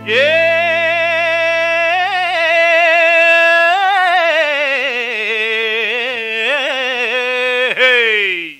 ஏ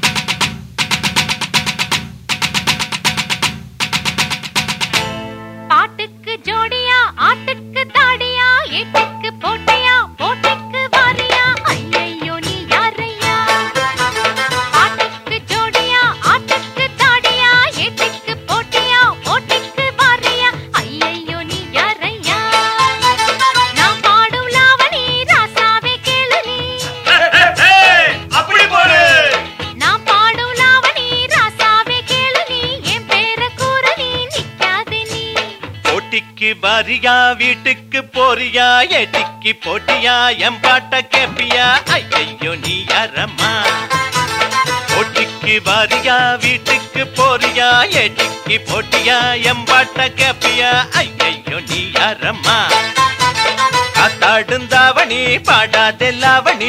பாட்டுக்கு ஜோடியா ஆட்டுக்கு தாடியா ஏட்டுக்கு போட்டையா போட்டைக்கு வாரியா ஐயையோ நீ யாரையா பாட்டுக்கு ஜோடியா ஆட்டுக்கு தாடியா ஏட்டுக்கு போட்டையா போட்டைக்கு வாரியா ஐயையோ நீ யாரையா நான் பாடும் லாவணி ராசாவே கேளு நீ அப்படி போடு நான் பாடும் லாவணி ராசாவே கேளு நீ என் பேர கூற நீ நிக்காது நீ போட்டிக்கு பாரியா வீட்டுக்கு போறியா ஏட்டிக்கு போட்டியா என் பாட்ட கேப்பியா ஐயையோ நீ யாரம்மா போட்டிக்கு பாரியா வீட்டுக்கு போறியா ஏட்டிக்கு போட்டியா என் பாட்ட கேப்பியா ஐயையோ நீ யாரம்மா காத்தாடுந்தாவணி பாடாதெல்லாவணி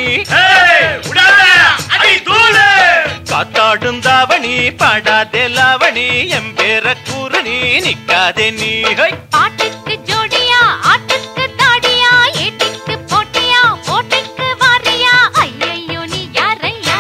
காத்தாடுந்தாவணி பாடாதெல்லாவணி என் பேர கூறு நீ நிக்காதே நீ ஹை பாட்டுக்கு ஜோடியா ஆட்டுக்கு தாடியா ஏட்டிக்கு போட்டியா போட்டிக்கு வாரியா ஐயையோ நீ யாரையா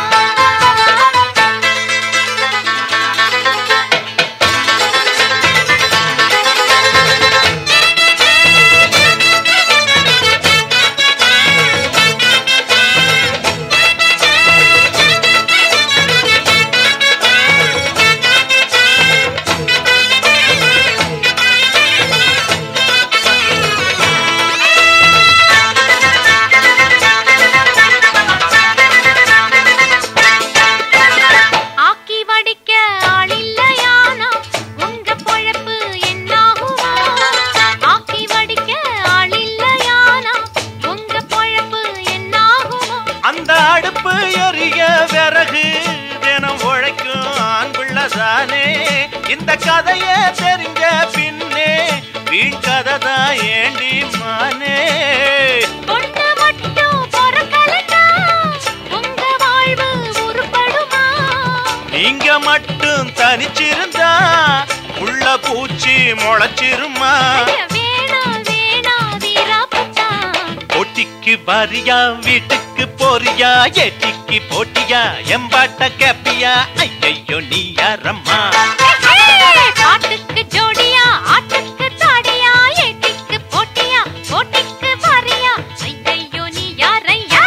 ஆக்கி வடிக்க ஆளில்லையானா உங்க பொழப்பு என்னாகுமா ஆக்கி வடிக்க ஆளில்லையானா உங்க பொழப்பு என்னாகுமா அந்த அடுப்பு எரிய விறகு தினம் உழைக்கும் ஆண் பிள்ளைதானே இந்த கதைய தெரிஞ்ச பின்னே வீண் கதை தான் ஏண்டி மானே பொண்ணு மட்டும் பொறக்கலன்னா உங்க வாழ்வு உருப்படுமா நீங்க மட்டும் தனிச்சிருந்தா உள்ள பூச்சி முளைச்சிருமா வேணா வேணா வீராப்பட்டா போட்டிக்கு பாரியா வீட்டுக்கு போறியா ஏட்டிக்கு போட்டியா எம்பாட்ட கேப்பியா ஐயையோ நீ யாரம்மா பாட்டுக்கு ஜோடியா ஆட்டுக்கு தாடியா ஏட்டிக்கு போட்டியா போட்டிக்கு வாரியா ஐயையோ நீ யாரையா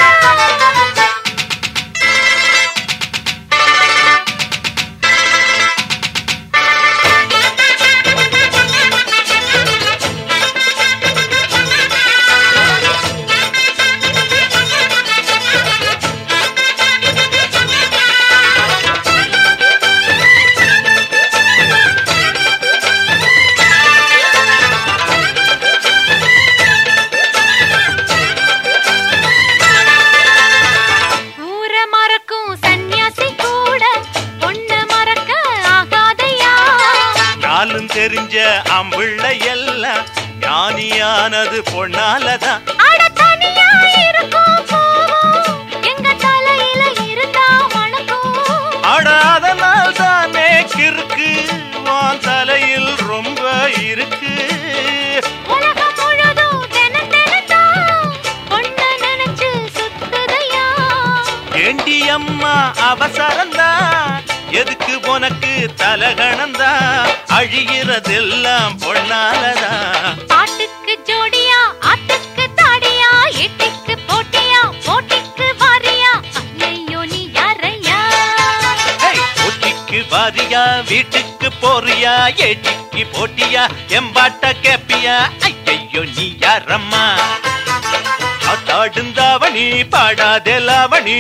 ஊர மறக்கும் சந்நியாசி கூட பொண்ண மறக்க ஆகாதையா நாளும் தெரிஞ்ச அம்பிள்ளை எல்லாம் ஞானியானது பொண்ணாலதான் அட தனியா இருக்கும் பூவும் எங்க தலையில இருந்தா மணக்கும் அட அதனால் தானே கிறுக்கு வான் தலையில் ரொம்ப இருக்கு உலகம் முழுதும் தினம் தினம்தான் பொண்ண நினைச்சு சுத்துதையா ஏண்டி அம்மா அவசரம்தான் எதுக்கு உனக்கு தலகணம்தான் அழிகிறதெல்லாம் பொண்ணாலதான் பாட்டுக்கு ஜோடியா ஆட்டுக்கு தாடியா எட்டிக்கு போட்டியா போட்டிக்கு வாரியா ஐயையோ நீ யாரையா ஹேய், போட்டிக்கு வாரியா வீட்டுக்கு போறியா ஏட்டிக்கு போட்டியா எம்பாட்ட கேப்பியா ஐயையோ நீ யாரம்மா காத்தாடுந்தாவணி பாடாதெல்லாவணி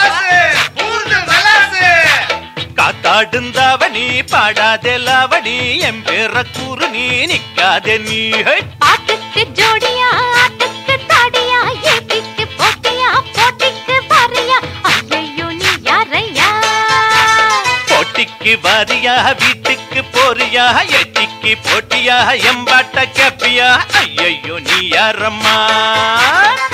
காத்தாடுந்தாவணி பாடாதெல்லாவணி என் பேர கூறு நீ நிக்காதே நீ ஹை. பாட்டுக்கு ஜோடியா ஆட்டுக்கு தாடியா ஏட்டிக்கு போட்டியா போட்டிக்கு வாரியா ஐயையோ நீ யாரையா போட்டிக்கு வாரியா வீட்டுக்கு போறியா எட்டிக்கு போட்டியா எம்பாட்ட கேப்பியா ஐயையோ நீ யாரம்மா